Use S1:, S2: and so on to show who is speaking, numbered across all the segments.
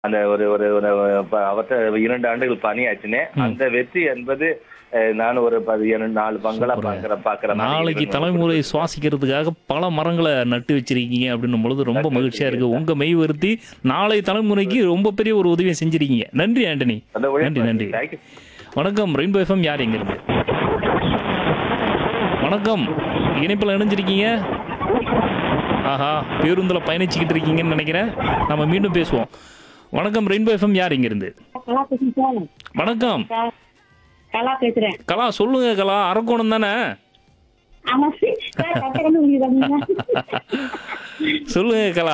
S1: அந்த ஒரு ஒரு ஒரு ப- அவர்ட்ட இரண்டு ஆண்டுகள் பணியாற்றினேன் அந்த வெற்றி என்பது அஹ், நான் ஒரு பதி- இரண்டு நாலு பங்களா
S2: சூப்பருங்க.
S1: பாக்குற பாக்குற மாதிரி
S2: நாளைக்கு
S1: இருக்கணும்.
S2: தலைமுறை சுவாசிக்கிறதுக்காக பல மரங்களை நட்டு வச்சிருக்கீங்க அப்படின்னும் பொழுது ரொம்ப
S1: நட்டு
S2: மகிழ்ச்சியா இருக்கு
S1: வச்சிருக்கீங்க.
S2: உங்க மெய் வருத்தி நாளை தலைமுறைக்கு ரொம்ப பெரிய ஒரு உதவியை செஞ்சிருக்கீங்க நன்றி ஆண்டனி
S1: அந்த உழைப்பு.
S2: நன்றி நன்றி
S1: Thank you.
S2: வணக்கம் ரெயின்போ எஃப்எம் யார் எங்க இருந்து வணக்கம் இணைப்பில் இணைஞ்சிருக்கீங்க ஆஹா பேருந்தில் பயணிச்சுக்கிட்டு இருக்கீங்கன்னு நினைக்கிறேன் நம்ம மீண்டும் பேசுவோம் வணக்கம் ரெயின்போ எஃப்எம் யார் இங்க இருந்து
S3: கலா பேசுறேன் சார்
S2: வணக்கம்
S3: சார் கலா பேசுறேன்
S2: கலா சொல்லுங்க கலா அரக்கோணம் தானே
S3: ஆமா சார் கட்டணம் உங்களுக்கு
S2: சொல்லுங்க கலா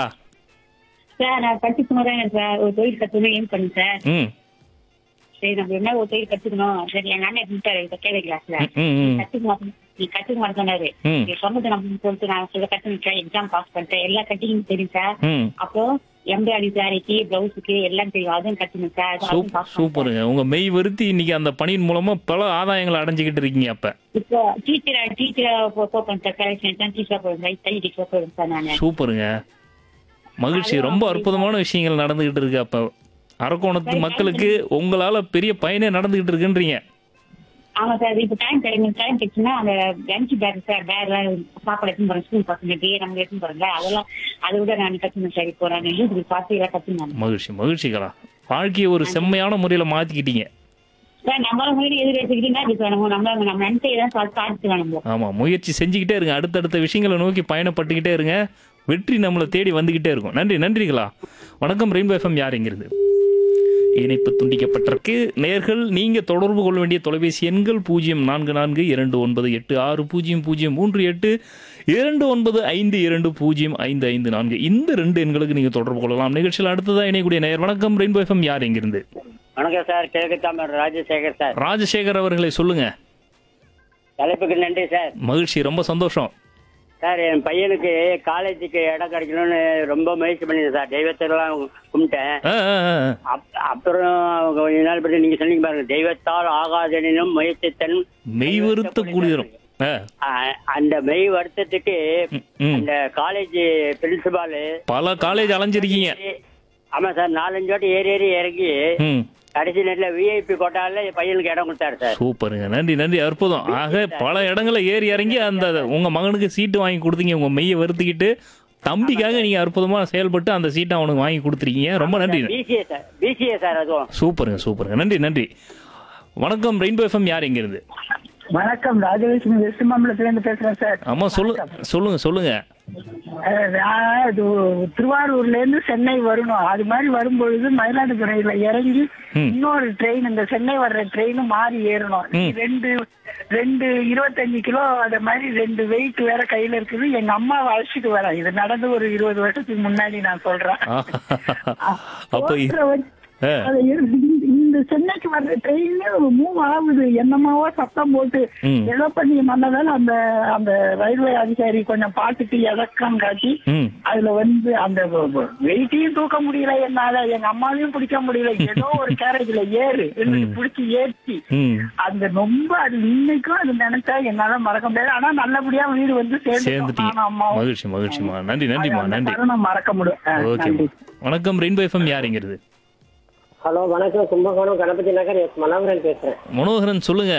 S3: சார் நான் படிச்சு சும்மாதாங்க சார் ஒரு தொழில் கத்துக்கணும் ஏன் பண்ணி சார்
S2: ம்
S3: சரி நம்ம என்ன ஒரு தொழில் கத்துக்கணும் சரி எங்க அண்ணன் இருந்துட்டாரு இப்ப கேள்வி கிளாஸ்ல
S2: ம், ம் ம்
S3: கத்துக்க மாட்டேன் நீ கத்துக்க மாட்டேன் சொன்னாரு
S2: ம்.
S3: நீ சொன்னது நம்ம சொல்லிட்டு நான் சொல்ல கத்துக்கிட்டேன் எக்ஸாம் பாஸ் பண்ணிட்டேன் எல்லா கட்டிங் தெரியும் சார்
S2: ம்
S3: அப்போ எம்ப்ராய்டரி சாரிக்கு பிளவுஸுக்கு எல்லாம் தெரியும் அதுவும் கத்துக்கணும் சார் அதுவும்
S2: சூப்
S3: பாஸ்
S2: சூப்பருங்க உங்க மெய் வருத்தி இன்னைக்கு அந்த பணியின் மூலமா பல ஆதாயங்களை அடைஞ்சுக்கிட்டு இருக்கீங்க அப்ப
S3: இப்போ டீச்சர் டீச்சர் போப்பேன் சார் கலெக்ஷன் தான் டீச்சர் போடுறேன் தை டீச்சர் போடுறேன் சார் நான்
S2: சூப்பருங்க மகிழ்ச்சி ரொம்ப அற்புதமான விஷயங்கள் நடந்துகிட்டு இருக்கு அப்ப அரக்கோணத்து மக்களுக்கு உங்களால பெரிய பயனே நடந்துகிட்டு இருக்குன்றீங்க
S3: ஆமா சார் இப்ப டைம் கிடைக்கும் டைம் கிடைச்சுன்னா அந்த லஞ்ச் பேக் சார் பேக் சாப்பாடு எடுத்துன்னு போறேன் ஸ்கூல் பசங்க நம்ம எடுத்துன்னு போறேன்ல அதெல்லாம் அதை விட நான் கத்துக்கணும் சார் இப்போ நான் யூடியூப் பார்த்து எல்லாம் கத்துக்கணும்
S2: மகிழ்ச்சி மகிழ்ச்சிகளா வாழ்க்கையை ஒரு செம்மையான முறையில மாத்திக்கிட்டீங்க
S3: சார் நம்மளால முன்னாடி எதிர் வச்சுக்கிட்டீங்கன்னா இது வேணும் நம்ம நம்ம நினைச்சே தான் சாதிச்சு வேணும்
S2: ஆமா முயற்சி செஞ்சுக்கிட்டே இருங்க அடுத்தடுத்த விஷயங்களை நோக்கி பயணப்பட்டுக்கிட்டே இருங்க வெற்றி நம்மளை தேடி வந்துகிட்டே இருக்கும் நன்றி நன்றிகளா வணக்கம் ரெயின்போ எஃப்எம் யார் எங்கிருந்து இணைப்பு துண்டிக்கப்பட்டிருக்கு நேர்கள் நீங்க தொடர்பு கொள்ள வேண்டிய தொலைபேசி எண்கள் பூஜ்ஜியம் நான்கு நான்கு இரண்டு ஒன்பது எட்டு ஆறு பூஜ்ஜியம் பூஜ்ஜியம் மூன்று எட்டு இரண்டு ஒன்பது ஐந்து இரண்டு பூஜ்ஜியம் ஐந்து ஐந்து நான்கு இந்த ரெண்டு எண்களுக்கு நீங்க தொடர்பு கொள்ளலாம் நிகழ்ச்சியில் அடுத்ததா இணையக்கூடிய நேயர் வணக்கம் ரெயின்போ எஃப்எம் யார் எங்கிருந்து
S4: வணக்கம் சார் கிழக்கு தாமர் ராஜசேகர் சார்
S2: ராஜசேகர் அவர்களை சொல்லுங்க
S4: தலைப்புக்கு நன்றி சார்
S2: மகிழ்ச்சி ரொம்ப சந்தோஷம்
S4: சார் என் பையனுக்கு காலேஜுக்கு இடம் கிடைக்கணும்னு ரொம்ப முயற்சி பண்ணியிருந்தேன் சார் தெய்வத்திலாம் கும்பிட்டேன்
S2: ஆ, ஆ, ஆ.
S4: அப்- அப்புறம் கொஞ்ச நாள் பற்றி நீங்க சொன்னீங்க பாருங்க தெய்வத்தால் ஆகாதெனினும் முயற்சித்தன்
S2: மெய் வருத்த கூடியரும் ஆ,
S4: அ- அந்த மெய் வருத்தத்துக்கு
S2: ம்.
S4: அந்த காலேஜ் பிரின்சிபாலு
S2: பல காலேஜ் அலைஞ்சிருக்கீங்க
S4: ஆமா சார் நாலஞ்சு வாட்டி ஏறி ஏறி இறங்கி
S2: ம்
S4: கடைசி நேரத்தில் விஐபி கோட்டால என் பையனுக்கு இடம் கொடுத்தாரு சார்
S2: சூப்பருங்க நன்றி நன்றி அற்புதம் ஆக பல இடங்களை ஏறி இறங்கி அந்த உங்க மகனுக்கு சீட்டு வாங்கி கொடுத்தீங்க உங்க மெய்யை வருத்திக்கிட்டு தம்பிக்காக நீங்க அற்புதமா செயல்பட்டு அந்த சீட்டை அவனுக்கு வாங்கி கொடுத்துருக்கீங்க ரொம்ப நன்றி
S4: பிசிஏ சார் பிசிஏ சார் அதுவும்
S2: சூப்பருங்க சூப்பருங்க நன்றி நன்றி வணக்கம் ரெயின்போ எஃப்எம் யார் எங்க இருந்து
S5: வணக்கம் ராஜலட்சுமி வெஸ்ட் மாம்பலத்துல இருந்து பேசுறேன் சார்
S2: ஆமா சொல்லு சொல்லுங்க சொல்லுங்க
S5: அஹ் நான் இது திருவாரூர்ல இருந்து சென்னை வரணும் அது மாதிரி வரும்பொழுது மயிலாடுதுறையில இறங்கி
S2: ம்.
S5: இன்னொரு ட்ரெயின் இந்த சென்னை வர்ற ட்ரெயின் மாறி ஏறணும்
S2: ம்.
S5: ரெண்டு ரெண்டு இருபத்தஞ்சு கிலோ அத மாதிரி ரெண்டு வெயிட் வேற கையில இருக்குது எங்க அம்மாவை அழைச்சிட்டு வரேன் இது நடந்து ஒரு இருபது வருஷத்துக்கு முன்னாடி நான் சொல்றேன்
S2: ஆ, அப்ப இ-
S5: ஓட்டுற வண்டி-
S2: ஆ,
S5: அது இரு- இந்த- இந்த சென்னைக்கு வர்ற ட்ரெயின் மூவ் ஆகுது என்னமாவோ சத்தம் போட்டு
S2: ம்.
S5: ஏதோ பண்ணி மன்னதால அந்த அந்த ரயில்வே அதிகாரி கொஞ்சம் பார்த்துட்டு இறக்கம் காட்டி
S2: ம்
S5: அதுல வந்து அந்த வெயிட்டையும் தூக்க முடியல என்னால எங்க அம்மாவையும் பிடிக்க முடியல ஏதோ ஒரு கேரேஜ்ல ஏறு
S2: ம்.
S5: பிடிச்சி ஏற்றி
S2: ம்
S5: அந்த ரொம்ப அது இன்னைக்கும் அது நினைச்சா என்னால மறக்க முடியாது ஆனா நல்லபடியா வீடு வந்து சேர்ந்துட்டோம்
S2: சேர்ந்துட்டீங்க
S5: நானும் அம்மாவும்
S2: மகிழ்ச்சி மகிழ்ச்சிமா நன்றி நன்றிமா
S5: அந்த
S2: நன்றி
S5: தருணம் மறக்க முடியும் ஆ,
S2: ஓகே
S5: நன்றி
S2: வணக்கம் ரெயின்போ எஃப்எம் யாருங்கிறது
S4: ஹலோ வணக்கம் கும்பகோணம் கணபதி நகர் எஸ் மனோகரன் பேசுறேன்
S2: மனோகரன் சொல்லுங்க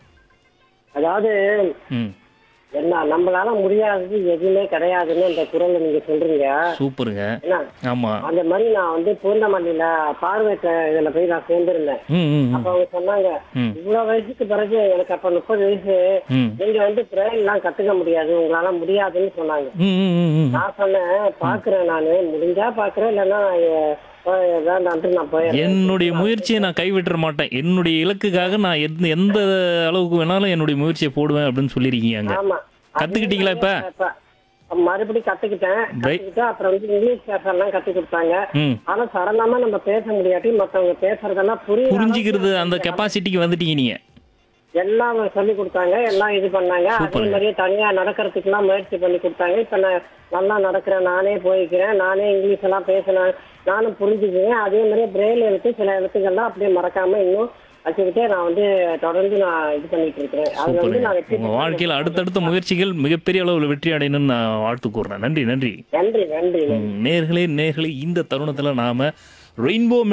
S4: அதாவது
S2: ம்
S4: என்ன நம்மளால முடியாதது எதுவுமே கிடையாதுன்னு அந்த குரல்ல நீங்க சொல்றீங்க
S2: சூப்பருங்க
S4: என்ன
S2: ஆமா
S4: அந்த மாதிரி நான் வந்து பூந்தமல்லியில பார்வையற்ற இதுல போய் நான் சேர்ந்திருந்தேன்
S2: ம் ம் ம்.
S4: அப்ப அவங்க சொன்னாங்க
S2: ம்.
S4: இவ்வளவு வயசுக்கு பிறகு எனக்கு அப்ப முப்பது வயசு
S2: ம்
S4: நீங்க வந்து பிரெயின் எல்லாம் கத்துக்க முடியாது உங்களால முடியாதுன்னு சொன்னாங்க
S2: ம், ம், ம், ம்.
S4: நான் சொன்னேன் பாக்குறேன் நானு முடிஞ்சா பாக்குறேன் இல்லைன்னா ஏதாவது நான் போயிடுறேன்
S2: என்னுடைய முயற்சியை நான் கைவிட்டுற மாட்டேன் என்னுடைய இலக்குக்காக நான் எந்த எந்த அளவுக்கு வேணாலும் என்னுடைய முயற்சியை போடுவேன் அப்படின்னு சொல்லியிருக்கீங்க அங்க
S4: ஆமா
S2: கத்துக்கிட்டீங்களா இப்ப?
S4: இப்ப மறுபடியும் கத்துக்கிட்டேன்
S2: Right.
S4: கத்துக்கிட்டு அப்புறம் வந்து இங்கிலீஷ் பேசலாம் கத்து கொடுத்தாங்க
S2: ம்
S4: ஆனா சரளமா நம்ம பேச முடியாட்டி மத்தவங்க பேசுறதெல்லாம் புரியும்
S2: புரிஞ்சுக்கிறது அந்த கெப்பாசிட்டிக்கு வந்துட்டீங்க நீங்க
S4: எல்லாம் சொல்லி கொடுத்தாங்க எல்லாம் இது பண்ணாங்க அதே
S2: சூப்பருங்க.
S4: மாதிரியே தனியா நடக்கிறதுக்குலாம் முயற்சி பண்ணி கொடுத்தாங்க இப்ப நான் நல்லா நடக்கிறேன் நானே போய்க்கிறேன் நானே இங்கிலீஷ் எல்லாம் பேசினேன் நானும் புரிஞ்சுக்குவேன் அதே மாதிரியே பிரெயில் எடுத்து சில எழுத்துக்கள்லாம் அப்படியே மறக்காம இன்னும் வச்சுக்கிட்டே நான் வந்து தொடர்ந்து நான் இது பண்ணிட்டு இருக்கிறேன் அது வந்து
S2: சூப்பருங்க
S4: நான் வெற்றி
S2: உங்க வாழ்க்கையில அடுத்தடுத்த முயற்சிகள் மிகப்பெரிய அளவில் வெற்றி அடையணும்னு நான் வாழ்த்து கூறுறேன் நன்றி நன்றி
S4: நன்றி நன்றி
S2: ம், நேர்களே நேர்களே இந்த தருணத்துல நாம ரெயின்போ